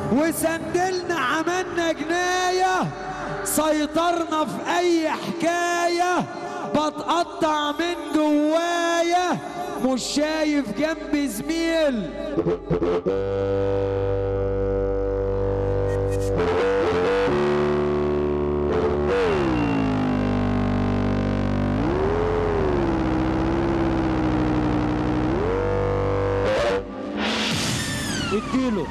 وسندلنا عملنا جناية سيطرنا في أي حكاية بتقطع من جوايا مش شايف جنبي زميل اديله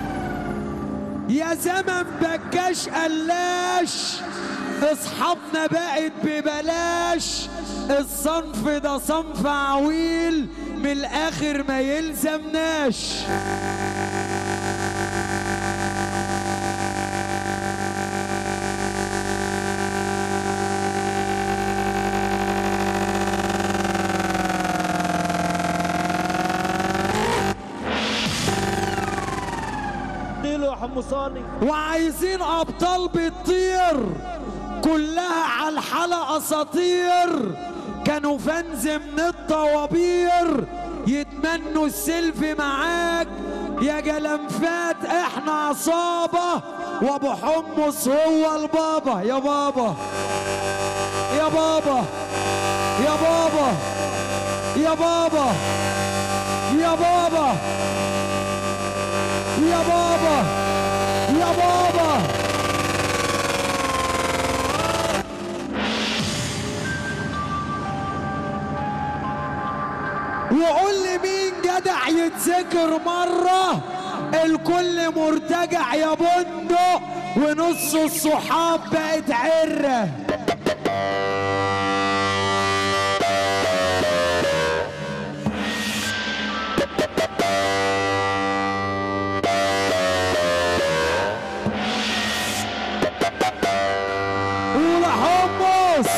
يا زمن بكاش قلاش اصحابنا بقت ببلاش الصنف ده صنف عويل من الاخر ما يلزمناش اديله يا حمو صالح وعايزين ابطال بتطير كلها على الحلقه اساطير كانوا فانز من الطوابير يتمنوا السيلفي معاك يا جلنفات احنا عصابه وابو حمص هو البابا يا بابا يا بابا يا بابا يا بابا يا بابا يا بابا يا بابا وقول لي مين جدع يتذكر مرة الكل مرتجع يا بندق ونص الصحاب بقت عرة قول يا حمص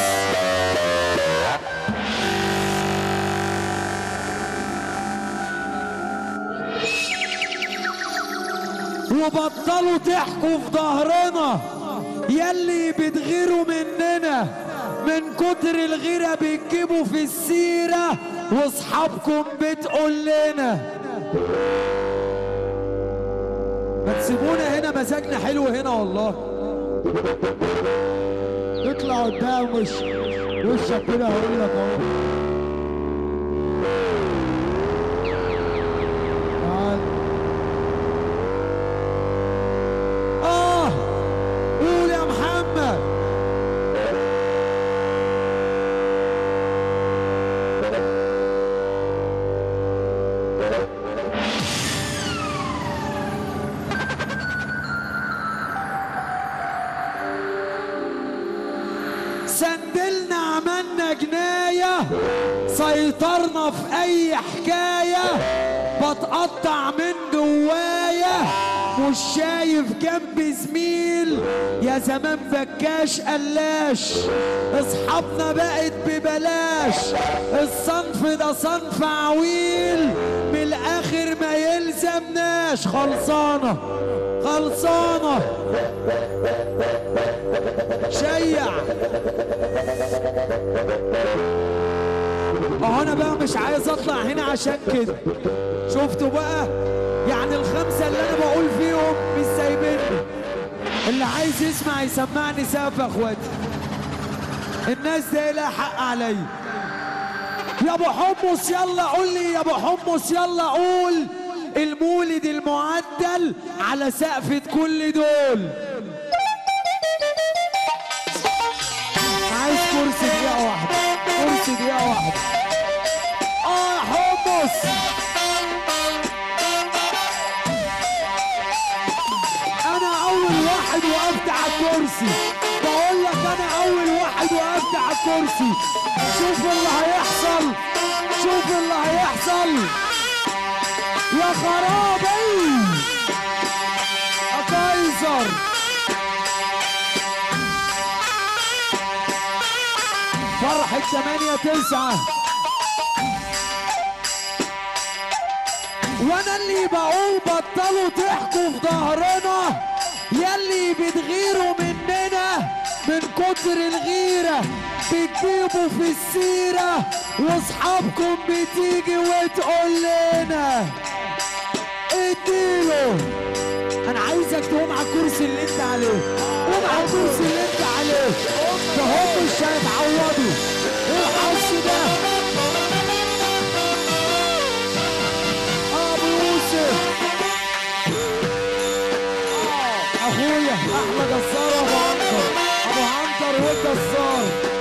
وبطلوا تحكوا في ظهرنا يلي بتغيروا مننا من كتر الغيرة بتجيبوا في السيرة واصحابكم بتقول لنا ما تسيبونا هنا مزاجنا حلو هنا والله اطلع قدام وش وشك كده هقول لك اهو تعال اه قول يا محمد سندلنا عملنا جناية سيطرنا في أي حكاية بتقطع من جوايا مش شايف جنبي زميل يا زمان بكاش قلاش اصحابنا بقت ببلاش الصنف ده صنف عويل من الاخر ما يلزمناش خلصانه خلصانه شيع اهو انا بقى مش عايز اطلع هنا عشان كده شفتوا بقى يعني الخمسه اللي انا بقول فيهم مش سايبيني اللي عايز يسمع يسمعني سقف يا اخواتي الناس دي لها حق عليا يا ابو حمص يلا قول لي يا ابو حمص يلا قول المولد المعدل على سقفة كل دول عايز كرسي دقيقة واحدة كرسي دقيقة واحدة اه يا حمص انا اول واحد وقفت على الكرسي بقول لك انا اول واحد وقفت على الكرسي شوف اللي هيحصل شوف اللي هيحصل يا خرابي يا كايزر فرحة 8 9 وانا اللي بقول بطلوا تحكوا في ظهرنا يلي بتغيروا مننا من كتر الغيرة بتجيبوا في السيرة واصحابكم بتيجي وتقول لنا اديله انا عايزك عايزك تقوم على الكرسي اللي انت عليه قوم على الكرسي اللي انت عليه ده هم مش هيتعوضوا ايه الحظ ده ابو يوسف اخويا احمد جزار ابو عنتر ابو عنتر والجزار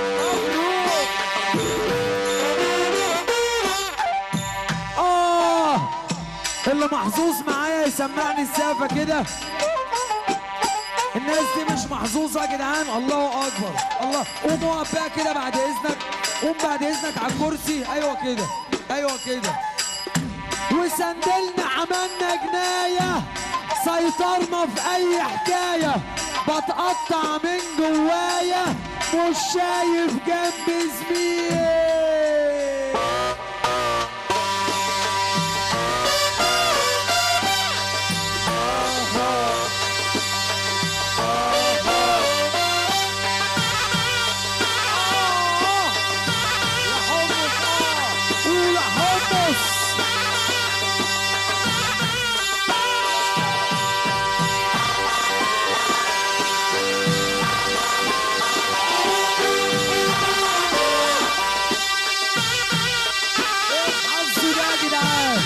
اه اللي محظوظ معايا يسمعني السقفه كده الناس دي مش محظوظه يا جدعان الله اكبر الله قوم اقف بقى كده بعد اذنك قوم بعد اذنك على الكرسي ايوه كده ايوه كده وسندلنا عملنا جنايه سيطرنا في اي حكايه بتقطع من جوايا مش شايف جنب زميلي قول حمص ايه الحظ ده يا جدعان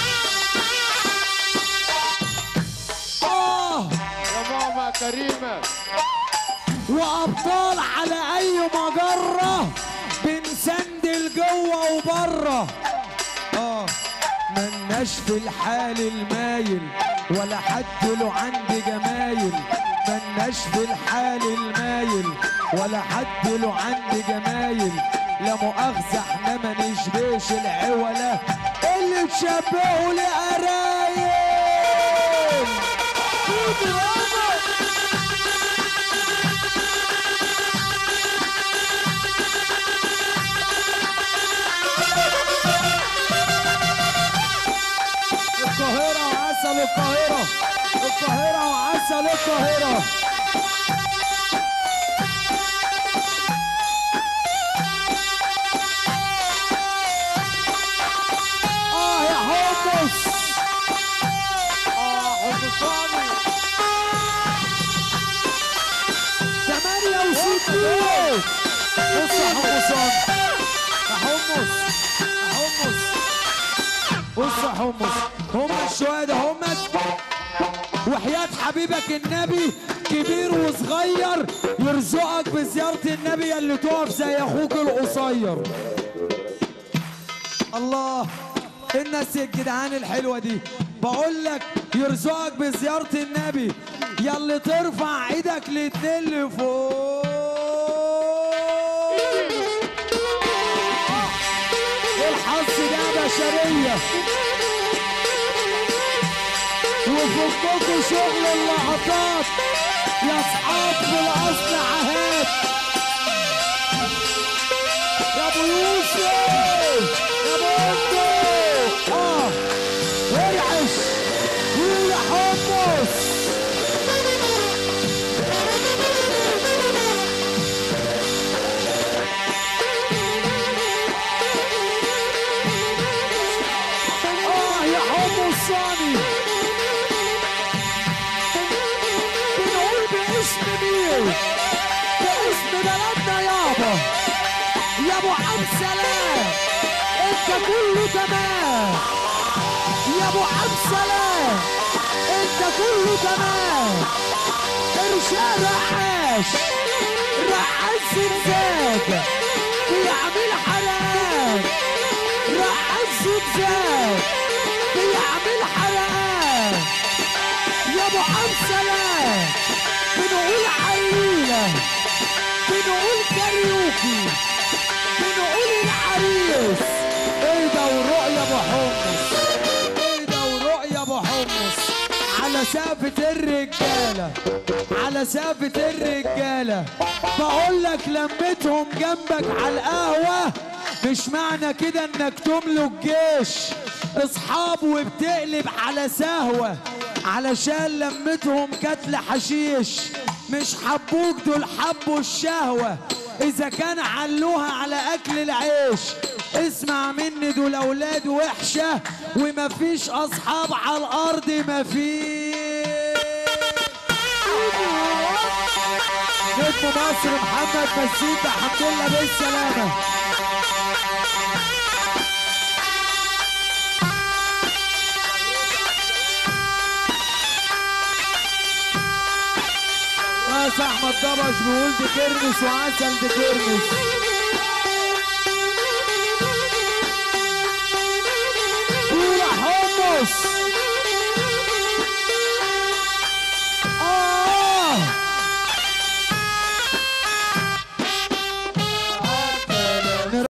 اه يا ماما كريمة وابطال على اي مجره بنسندل جوه وبره اه ملناش في الحال المايل ولا حد له عندي جمايل ملناش في الحال المايل ولا حد له عندي جمايل لا مؤاخذة احنا ما نشبهش العولة اللي تشبهوا لقرايل القاهرة وعسل القاهرة القاهرة وعسل القاهرة اه يا حمص اه حمصاني ثمانية وستين بص يا حمصان يا حمص يا حمص بص يا حمص هم الشهداء هم وحياة حبيبك النبي كبير وصغير يرزقك بزيارة النبي اللي تقف زي اخوك القصير الله إيه الناس الجدعان الحلوة دي بقول لك يرزقك بزيارة النبي يلي ترفع ايدك الاتنين لفوق ايه الحظ ده يا بشرية وفككوا شغل اللقطات يا اصحاب في الاصل عهاد يا ابو يوسف يا ابو امه اه ارعش قول يا حمص اه يا حمص صاني بنقول باسم مين باسم بلدنا يابا يا ابو عبد سلام انت كله تمام يا ابو عبد سلام انت كله تمام ارشاد رعاش رعاش زنزاج بيعمل حرام رعاش زنزاج بيعمل حرام يا ابو عبد سلام بنقول عليله بنقول كاريوكي بنقول العريس ايه ده ورؤيا ابو حمص ايه ده ورؤيا ابو حمص على سقفة الرجالة على سقفة الرجالة بقول لك لمتهم جنبك على القهوة مش معنى كده انك تملك جيش اصحاب وبتقلب على سهوة علشان لمتهم كتل حشيش مش حبوك دول حبوا الشهوة إذا كان علوها على أكل العيش اسمع مني دول أولاد وحشة ومفيش أصحاب على الأرض مفيش ام مصر محمد مسيد الحمد لله بالسلامه ناس احمد ضبش بيقول دي كرمس وعسل دي كرمس